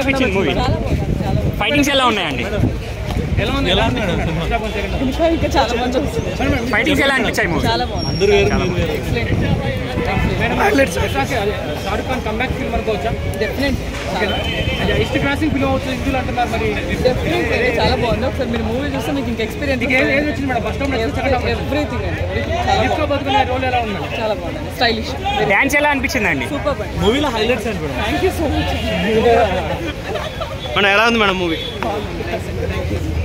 అనిపించింది మూవీ చాలా బాగుంది చాలా బాగుంది ఫైటింగ్స్ ఎలా ఉన్నాయండి ఎలా ఉంది ఎలా ఉంది ఇంకా ఇంకా చాలా మంది వస్తుంది ఫైటింగ్స్ ఎలా అనిపించాయి మూవీ చాలా బాగుంది అందరూ వేరు మీరు వేరు excellent Shahrukh Khan comeback film అనుకోవచ్చా డెఫినెట్ ఈస్ట్ క్రాసింగ్ ఫిల్మ్ అవుతుంది ఇందులో అంటున్నారు మరి డెఫినెట్ చాలా బాగుంది ఒకసారి మీరు మూవీ చూస్తే మీకు ఇంకా ఎక్స్పీరియన్స్ ఏం ఏది వచ్చింది మేడం ఫస్ట్ టైం ఎవ్రీథింగ్ అండి everything చాలా లిఫ్ట్ బాగుంది బతుకునే రోల్ ఎలా ఉంది మేడం చాలా బాగుంది స్టైలిష్ డ్యాన్స్ ఎలా అనిపించిందండి సూపర్ అండి మూవీలో హైలైట్స్ ఏంటి madam thank you so much మన ఎలా ఉంది మేడం మూవీ బాగుంది